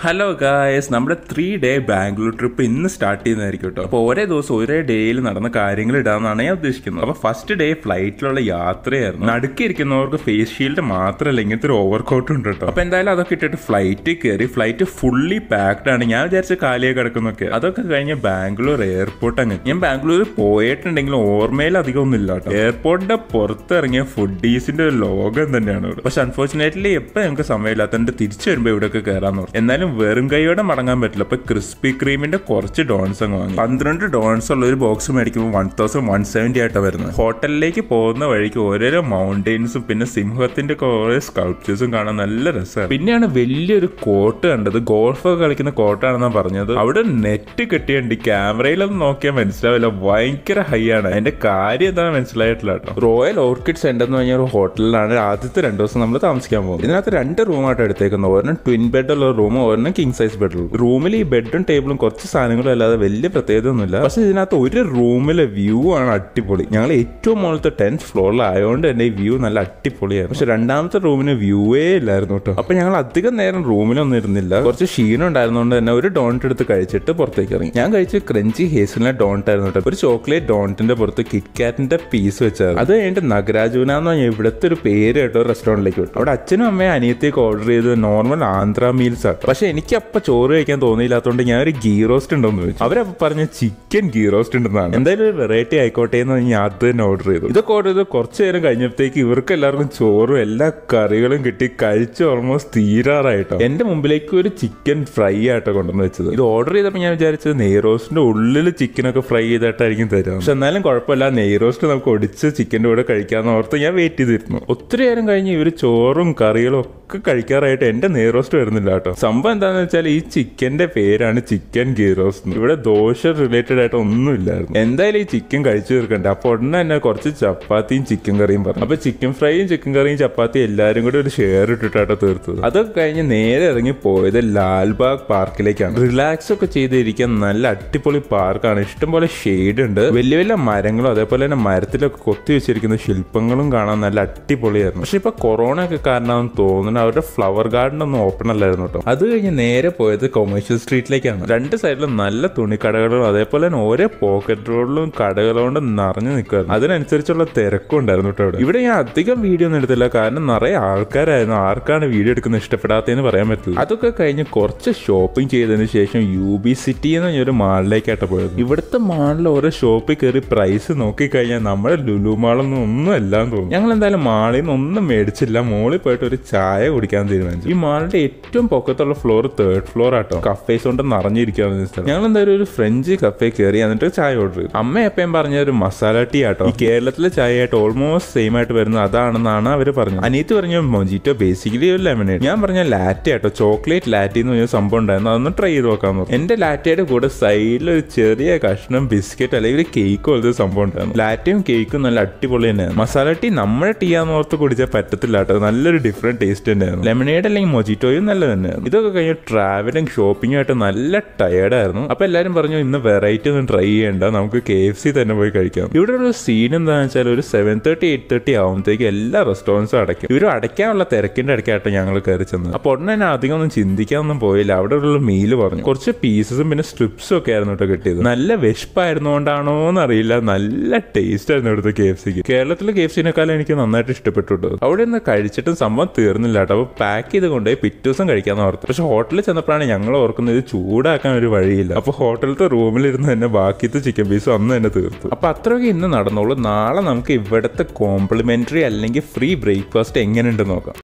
hello guys നമ്മുടെ three day Bangalore trip ഇന്ന് start ചെയ്യുന്നതായിരിക്കും കേട്ടോ അപ്പോൾ ഒരേ ദിവസം ഒരേ ഡേയിൽ നടന്ന കാര്യങ്ങൾ ഇടാമെന്നാണ് ഞാൻ ഉദ്ദേശിക്കുന്നത് അപ്പോൾ ഫസ്റ്റ് ഡേ ഫ്ലൈറ്റിലുള്ള യാത്രയായിരുന്നു നടുക്കിയിരിക്കുന്നവർക്ക് ഫേസ് ഷീൽഡ് മാത്രമല്ല ഇങ്ങനത്തെ ഒരു ഓവർ കോട്ടും ഉണ്ട് കേട്ടോ അപ്പോൾ എന്തായാലും അതൊക്കെ ഇട്ടിട്ട് ഫ്ലൈറ്റിൽ കയറി ഫ്ലൈറ്റ് ഫുള്ളി പാക്ഡ് ആണ് ഞാൻ വിചാരിച്ച കാലിയായി കിടക്കുന്നൊക്കെ അതൊക്കെ കഴിഞ്ഞ് ബാംഗ്ലൂർ എയർപോർട്ട് അങ്ങ് ഞാൻ ബാംഗ്ലൂർ പോയിട്ടുണ്ടെങ്കിലും ഓർമ്മയിൽ അധികം ഒന്നും ഇല്ല കേട്ടോ എയർപോർട്ടിന്റെ പുറത്തിറങ്ങിയ ഫുഡീസിന്റെ ഒരു ലോകം തന്നെയാണ് ഇവിടെ പക്ഷെ അൺഫോർച്ചുനേറ്റ്ലി എപ്പോൾ ഞങ്ങൾക്ക് സമയമില്ലാത്തതുകൊണ്ട് തിരിച്ചു വരുമ്പോൾ ഇവിടെയൊക്കെ കയറാന്ന് പറഞ്ഞു എന്നാലും വെറും കൈയോടെ മടങ്ങാൻ പറ്റില്ല അപ്പൊ ക്രിസ്പി ക്രീമിന്റെ കുറച്ച് ഡോൺസ് അങ്ങ് വാങ്ങി പന്ത്രണ്ട് ഡോൺസ് ഉള്ള ഒരു ബോക്സ് മേടിക്കുമ്പോൾ വൺ തൗസൻഡ് വൺ സെവൻറ്റി ആയിട്ടാണ് വരുന്നത് ഹോട്ടലിലേക്ക് പോകുന്ന വഴിക്ക് ഓരോരോ മൗണ്ടെയിൻസും പിന്നെ സിംഹത്തിന്റെ കുറെ സ്കൾപ്ചേഴ്സും കാണാൻ നല്ല രസമാണ് പിന്നെയാണ് വലിയൊരു കോട്ട് കണ്ടത് ഗോൾഫ് ഒക്കെ കളിക്കുന്ന കോട്ടാണെന്നാണ് പറഞ്ഞത് അവിടെ നെറ്റ് കെട്ടിയുണ്ട് ക്യാമറയിലൊന്നും നോക്കിയാൽ മനസ്സിലാവില്ല ഭയങ്കര ഹൈ ആണ് അതിന്റെ കാര്യം എന്താണെന്ന് മനസ്സിലായിട്ടില്ല കേട്ടോ റോയൽ ഓർക്കിഡ് സെന്റർ എന്ന് പറഞ്ഞ ഒരു ഹോട്ടലിലാണ് ആദ്യത്തെ രണ്ട് ദിവസം നമ്മൾ താമസിക്കാൻ പോകുന്നത് ഇതിനകത്ത് രണ്ട് റൂമായിട്ട് എടുത്തേക്കുന്നത് ഒരെണ്ണം ട്വിൻ ബെഡ് ഉള്ള റൂം ഒരെണ്ണം കിങ് സൈസ് ബെഡ്റൂം റൂമിൽ ഈ ബെഡും ടേബിളും കുറച്ച് സാധനങ്ങളും അല്ലാതെ വലിയ പ്രത്യേകത ഒന്നുമില്ല പക്ഷെ ഇതിനകത്ത് ഒരു റൂമിലെ വ്യൂ ആണ് അടിപൊളി ഞങ്ങൾ ഏറ്റവും മുകളിലത്തെ ടെൻത്ത് ഫ്ലോറിലായതുകൊണ്ട് തന്നെ ഈ വ്യൂ നല്ല അടിപൊളിയായിരുന്നു പക്ഷെ രണ്ടാമത്തെ റൂമിന് വ്യൂവേ ഇല്ലായിരുന്നു കേട്ടോ അപ്പൊ ഞങ്ങൾ അധികം നേരം റൂമിലൊന്നും ഇരുന്നില്ല കുറച്ച് ക്ഷീണം ഉണ്ടായിരുന്നതുകൊണ്ട് തന്നെ ഒരു ഡോണ്ട് എടുത്ത് കഴിച്ചിട്ട് പുറത്തേക്ക് ഇറങ്ങി ഞാൻ കഴിച്ച ക്രഞ്ചി ഹേസിലെ ഡോണ്ട് ആയിരുന്നു കേട്ടോ ഒരു ചോക്ലേറ്റ് ഡോണ്ടിന്റെ പുറത്ത് കിറ്റ്കാറ്റിന്റെ പീസ് വെച്ചായിരുന്നു അത് കഴിഞ്ഞിട്ട് നഗരാജുന എന്ന് പറഞ്ഞാൽ ഇവിടുത്തെ ഒരു പേര് കേട്ടോ റെസ്റ്റോറൻറ്റിലേക്ക് വിട്ടു അവിടെ അച്ഛനും അമ്മയും അനിയത്തേക്ക് ഓർഡർ ചെയ്ത് നോർമൽ ആന്ധ്ര മീൽസ് ആണ് പക്ഷെ എനിക്ക് അപ്പൊ ചോറ് കഴിക്കാൻ തോന്നിയില്ലാത്തതുകൊണ്ട് ഞാൻ ഒരു ഗീ റോസ്റ്റ് ഉണ്ടോന്ന് ചോദിച്ചു അവരപ്പോ പറഞ്ഞ ചിക്കൻ ഗീ റോസ്റ്റ് ഉണ്ടെന്നാണ് എന്തായാലും ഒരു വെറൈറ്റി ആയിക്കോട്ടെ എന്ന് ഞാൻ അത് തന്നെ ഓർഡർ ചെയ്തു ഇതൊക്കെ ഓർഡർ ചെയ്ത് കുറച്ച് നേരം കഴിഞ്ഞപ്പോഴത്തേക്ക് ഇവർക്ക് എല്ലാവർക്കും ചോറും എല്ലാ കറികളും കിട്ടി കഴിച്ച് ഓൾമോസ്റ്റ് തീരാറായിട്ടോ എന്റെ മുമ്പിലേക്ക് ഒരു ചിക്കൻ ഫ്രൈ ആയിട്ടോ കൊണ്ടുവന്ന് വെച്ചത് ഇത് ഓർഡർ ചെയ്തപ്പോൾ ഞാൻ വിചാരിച്ചത് നെയ് റോസ്റ്റിന്റെ ഉള്ളിൽ ചിക്കനൊക്കെ ഫ്രൈ ചെയ്തിട്ടായിരിക്കും തരാം പക്ഷെ എന്നാലും കുഴപ്പമില്ല നെയ് റോസ്റ്റ് നമുക്ക് ഒടിച്ച് ചിക്കൻ്റെ കൂടെ കഴിക്കാന്ന് ഓർത്ത് ഞാൻ വെയിറ്റ് ചെയ്തിരുന്നു ഒത്തിരി നേരം കഴിഞ്ഞ് ഇവർ ചോറും കറികളും ഒക്കെ കഴിക്കാറായിട്ട് എന്റെ നെയ് റോസ്റ്റ് വരുന്നില്ല കേട്ടോ സംഭവം എന്താണെന്ന് വെച്ചാൽ ഈ ചിക്കന്റെ പേരാണ് ചിക്കൻ ഗീ റോസ്റ്റ് ഇവിടെ ദോശ റിലേറ്റഡ് ആയിട്ട് ഒന്നുമില്ലായിരുന്നു എന്തായാലും ഈ ചിക്കൻ കഴിച്ചു തീർക്കണ്ടേ അപ്പൊ ഉടനെ തന്നെ കുറച്ച് ചപ്പാത്തിയും ചിക്കൻ കറിയും പറഞ്ഞു അപ്പൊ ചിക്കൻ ഫ്രൈയും ചിക്കൻ കറിയും ചപ്പാത്തിയും എല്ലാരും കൂടി ഒരു ഷെയർ ഇട്ടിട്ടാട്ടോ തീർത്തത് അതൊക്കെ കഴിഞ്ഞ് നേരെ ഇറങ്ങി പോയത് ലാൽബാഗ് പാർക്കിലേക്കാണ് റിലാക്സ് ഒക്കെ ചെയ്തിരിക്കാൻ നല്ല അടിപൊളി പാർക്കാണ് ഇഷ്ടംപോലെ ഷെയ്ഡ് ഉണ്ട് വലിയ വലിയ മരങ്ങളും അതേപോലെ തന്നെ മരത്തിലൊക്കെ കൊത്തി വെച്ചിരിക്കുന്ന ശില്പങ്ങളും കാണാൻ നല്ല അടിപൊളിയായിരുന്നു പക്ഷെ ഇപ്പൊ കൊറോണ ഒക്കെ കാരണം തോന്നുന്നു അവരുടെ ഫ്ലവർ ഗാർഡൻ ഒന്നും ഓപ്പൺ അല്ലായിരുന്നു കേട്ടോ അത് കഴിഞ്ഞ് നേരെ പോയത് കൊമേഴ്ഷ്യൽ സ്ട്രീറ്റിലേക്കാണ് രണ്ട് സൈഡിലും നല്ല തുണിക്കടകളും അതേപോലെ തന്നെ ഓരോ പോക്കറ്റ് റോഡിലും കടകളുകൊണ്ട് നിറഞ്ഞു നിൽക്കുമായിരുന്നു അതിനനുസരിച്ചുള്ള തിരക്കും ഉണ്ടായിരുന്നു കേട്ടോ ഇവിടെ ഇവിടെ ഞാൻ അധികം വീഡിയോ ഒന്നും എടുത്തില്ല കാരണം നിറയെ ആൾക്കാരായിരുന്നു ആർക്കാണ് വീഡിയോ എടുക്കുന്നത് ഇഷ്ടപ്പെടാത്തതെന്ന് പറയാൻ പറ്റില്ല അതൊക്കെ കഴിഞ്ഞ് കുറച്ച് ഷോപ്പിംഗ് ചെയ്തതിന് ശേഷം യു ബി സിറ്റി എന്ന് പറഞ്ഞ ഒരു മാളിലേക്കായിട്ട് പോയത് ഇവിടുത്തെ മാളിൽ ഓരോ ഷോപ്പിൽ കയറി പ്രൈസ് നോക്കിക്കഴിഞ്ഞാൽ നമ്മുടെ ലുലു മാളൊന്നും ഒന്നും എല്ലാം തോന്നും ഞങ്ങൾ എന്തായാലും മാളിൽ നിന്ന് ഒന്നും മേടിച്ചില്ല മോളിൽ പോയിട്ട് ഒരു ചായ കുടിക്കാൻ തീരുമാനിച്ചു ഈ മാളിന്റെ ഏറ്റവും പൊക്കത്തുള്ള ഫ്ലോർ തേർഡ് ഫ്ലോർ ആട്ടോ കഫേസ് കൊണ്ട് നിറഞ്ഞിരിക്കുകയാണ് സ്ഥലം ഞങ്ങൾ എന്തായാലും ഒരു ഫ്രഞ്ച് കഫേ കയറി എന്നിട്ട് ചായ ഓർഡർ ചെയ്തു അമ്മ എപ്പോഴും പറഞ്ഞ ഒരു മസാല ടീ ആട്ടോ ഈ കേരളത്തിലെ ചായ ആയിട്ട് ഓൾമോസ്റ്റ് സെയിം ആയിട്ട് വരുന്നത് അതാണെന്നാണ് അവർ പറഞ്ഞത് അനിയത്ത് പറഞ്ഞു മൊജിറ്റോ ബേസിക്കലി ഒരു ലെമനേഡ് ഞാൻ പറഞ്ഞ ലാറ്റ ആട്ടോ ചോക്ലേറ്റ് ലാറ്റി എന്ന് പറഞ്ഞ സംഭവം ഉണ്ടായിരുന്നു അതൊന്ന് ട്രൈ ചെയ്ത് നോക്കാൻ നോക്കും എന്റെ ലാറ്റയുടെ കൂടെ സൈഡിൽ ഒരു ചെറിയ കഷ്ണം ബിസ്ക്കറ്റ് അല്ലെങ്കിൽ ഒരു കേക്ക് പോലത്തെ ഒരു സംഭവം ഉണ്ടായിരുന്നു ലാറ്റയും കേക്കും നല്ല അടിപൊളി തന്നെയാണ് മസാല ടീ നമ്മുടെ ടീ ആന്ന് ഓർത്ത് കുടിച്ചാൽ പറ്റത്തില്ല കേട്ടോ നല്ലൊരു ഡിഫറെന്റ് ടേസ്റ്റ് തന്നെയായിരുന്നു ലെമനേഡ് അല്ലെങ്കിൽ മൊജിറ്റോയും നല്ല തന്നെയായിരുന്നു ഇതൊക്കെ കഴിഞ്ഞ് ട്രാവലിംഗ് ഷോപ്പിംഗ് ആയിട്ട് നല്ല ടയർഡായിരുന്നു അപ്പൊ എല്ലാവരും പറഞ്ഞു ഇന്ന് വെറൈറ്റി ഒന്നും ട്രൈ ചെയ്യണ്ട നമുക്ക് കെ എഫ് സി തന്നെ പോയി കഴിക്കാം ഇവിടെ ഒരു സീൻ എന്താണെന്ന് വെച്ചാൽ ഒരു സെവൻ തേർട്ടി എയ്റ്റ് തേർട്ടി ആകുമ്പോഴത്തേക്ക് എല്ലാ റെസ്റ്റോറൻറ്റ്സും അടയ്ക്കും ഇവരും അടയ്ക്കാനുള്ള തിരക്കിന്റെ ഇടയ്ക്കായിട്ട് ഞങ്ങൾ കയറി ചെന്നത് അപ്പോൾ ഉടനെ തന്നെ അധികം ഒന്നും ചിന്തിക്കാനൊന്നും പോയില്ല അവിടെ ഉള്ള മീല് പറഞ്ഞു കുറച്ച് പീസസും പിന്നെ സ്ട്രിപ്സും ഒക്കെ ആയിരുന്നു കേട്ടോ കിട്ടിയത് നല്ല വിശപ്പായിരുന്നുകൊണ്ടാണോ എന്നറിയില്ല നല്ല ടേസ്റ്റ് ആയിരുന്നു ഇവിടുത്തെ കെ എഫ് സിക്ക് കേരളത്തിലെ കെ എഫ് സിനേക്കാളും എനിക്ക് നന്നായിട്ട് ഇഷ്ടപ്പെട്ടു കേട്ടോ അവിടെ നിന്ന് കഴിച്ചിട്ടും സംഭവം തീർന്നില്ല കേട്ടോ അപ്പോൾ പാക്ക് ചെയ്ത് കൊണ്ടുപോയി പിറ്റേ ദിവസം കഴിക്കാന്ന് ഓർത്തു പക്ഷെ ഹോട്ടലിൽ ചെന്നപ്പോഴാണ് ഞങ്ങൾ ഓർക്കുന്നത് ഇത് ചൂടാക്കാൻ ഒരു വഴിയില്ല അപ്പോൾ ഹോട്ടലത്തെ റൂമിലിരുന്ന് തന്നെ ബാക്കിയത്തെ ചിക്കൻ പീസും അന്ന് തന്നെ തീർത്തു അപ്പോൾ അത്രയൊക്കെ ഇന്ന് നടന്നോളൂ നാളെ നമുക്ക് ഇവിടുത്തെ കോംപ്ലിമെന്ററി അല്ലെങ്കിൽ ഫ്രീ ബ്രേക്ക്ഫാസ്റ്റ് എങ്ങനെയുണ്ടെന്ന് നോക്കാം